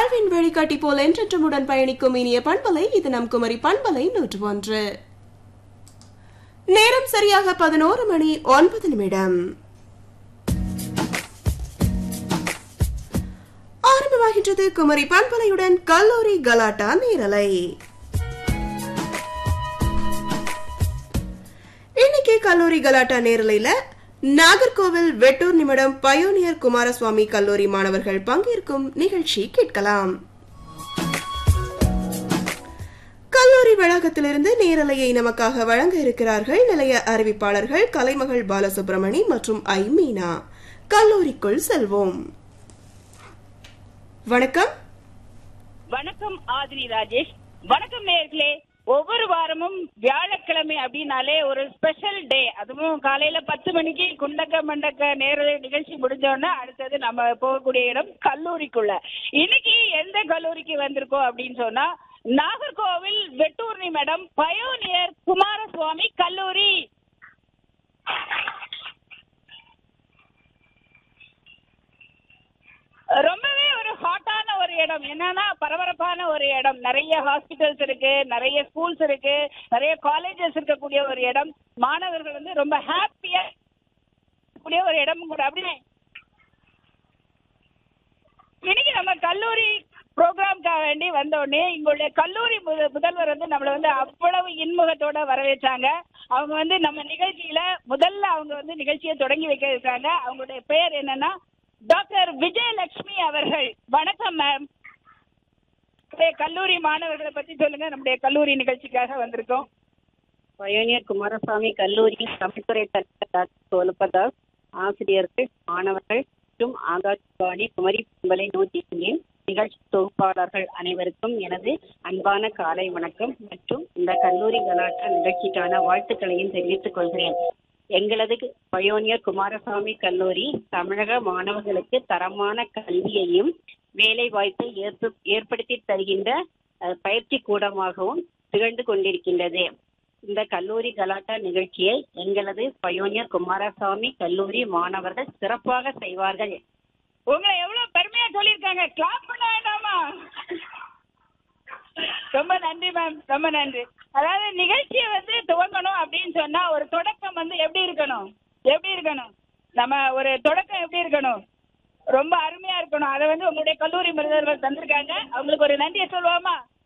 வாழ்வின் வழிகாட்டி போல் என்றென்றமுடன் பயணிக்கும் இனிய பண்பலை இது நம் குமரி பண்பலை நூற்று ஒன்று நேரம் சரியாக பதினோரு மணி ஒன்பது நிமிடம் ஆரம்பமாகின்றது குமரி பண்பலையுடன் கல்லூரி கலாட்டா நேரலை இன்னைக்கு கல்லூரி கலாட்டா நேரலையில நாகர்கோவில் வெட்டூர் நிமிடம் பயோனியர் குமாரசுவாமி கல்லூரி மாணவர்கள் பங்கேற்கும் நிகழ்ச்சி கேட்கலாம் கல்லூரி வளாகத்திலிருந்து நேரலையை நமக்காக வழங்க இருக்கிறார்கள் நிலைய அறிவிப்பாளர்கள் கலைமகள் பாலசுப்ரமணி மற்றும் ஐ மீனா கல்லூரிக்குள் செல்வோம் வணக்கம் வணக்கம் ஆதினி ராஜேஷ் வணக்கம் நேர்களே ஒவ்வொரு வாரமும் வியாழக்கிழமை அப்படின்னாலே ஒரு ஸ்பெஷல் டே அதுவும் காலையில பத்து மணிக்கு குண்டக்க மண்டக்க நேர நிகழ்ச்சி முடிஞ்சோடனே அடுத்தது நம்ம போகக்கூடிய இடம் கல்லூரிக்குள்ள இன்னைக்கு எந்த கல்லூரிக்கு வந்திருக்கோம் அப்படின்னு சொன்னா நாகர்கோவில் வெட்டூர்ணி மேடம் பயோனியர் குமாரசுவாமி கல்லூரி ரொம்பவே ஒரு ஹாட்டான ஒரு இடம் என்னன்னா பரபரப்பான ஒரு இடம் நிறைய ஹாஸ்பிட்டல்ஸ் இருக்கு நிறைய ஸ்கூல்ஸ் இருக்கு நிறைய காலேஜஸ் இருக்கக்கூடிய ஒரு இடம் மாணவர்கள் வந்து ரொம்ப ஹாப்பியா கூடிய ஒரு இடம் கூட அப்படின்னு இன்னைக்கு நம்ம கல்லூரி ப்ரோக்ராம்க்காக வேண்டி வந்தோடனே எங்களுடைய கல்லூரி முத- முதல்வர் வந்து நம்மளை வந்து அவ்வளவு இன்முகத்தோட வரவேற்றாங்க அவங்க வந்து நம்ம நிகழ்ச்சியில முதல்ல அவங்க வந்து நிகழ்ச்சியை தொடங்கி வைக்க இருக்காங்க அவங்களுடைய பெயர் என்னன்னா டாக்டர் விஜயலட்சுமி அவர்கள் வணக்கம் மேம் கல்லூரி மாணவர்களை பத்தி சொல்லுங்க நம்முடைய கல்லூரி நிகழ்ச்சிக்காக வந்திருக்கோம் பயோனியர் குமாரசாமி கல்லூரி தமிழ்துறை தலைவர் டாக்டர் சோலப்பதாஸ் ஆசிரியர்கள் மாணவர்கள் மற்றும் ஆகாஷ்வாணி குமரி பொங்கலை நூற்றி ஒன்றின் நிகழ்ச்சி தொகுப்பாளர்கள் அனைவருக்கும் எனது அன்பான காலை வணக்கம் மற்றும் இந்த கல்லூரி கலாட்டா நிகழ்ச்சிக்கான வாழ்த்துக்களையும் தெரிவித்துக் கொள்கிறேன் எங்களது பயோனியர் குமாரசாமி கல்லூரி தமிழக மாணவர்களுக்கு தரமான கல்வியையும் வேலை வாய்ப்பை ஏற்ப ஏற்படுத்தி தருகின்ற அஹ், பயிற்சி கூடமாகவும் திகழ்ந்து கொண்டிருக்கின்றது இந்த கல்லூரி கலாட்டா நிகழ்ச்சியை எங்களது பயோனியர் குமாரசாமி கல்லூரி மாணவர்கள் சிறப்பாக செய்வார்கள் உங்களை எவ்வளவு பெருமையா சொல்லியிருக்காங்க கிளாப் பண்ண வேண்டாமா ரொம்ப நன்றி மேம் ரொம்ப நன்றி அதாவது நிகழ்ச்சியை வந்து துவங்கணும் அப்படின்னு சொன்னா ஒரு தொடக்கம் வந்து எப்படி இருக்கணும் எப்படி இருக்கணும் நம்ம ஒரு தொடக்கம் எப்படி இருக்கணும் ரொம்ப அருமையா இருக்கணும் அதை வந்து உங்களுடைய கல்லூரி மனிதர்கள் தந்திருக்காங்க அவங்களுக்கு ஒரு நன்றியை சொல்லுவோமா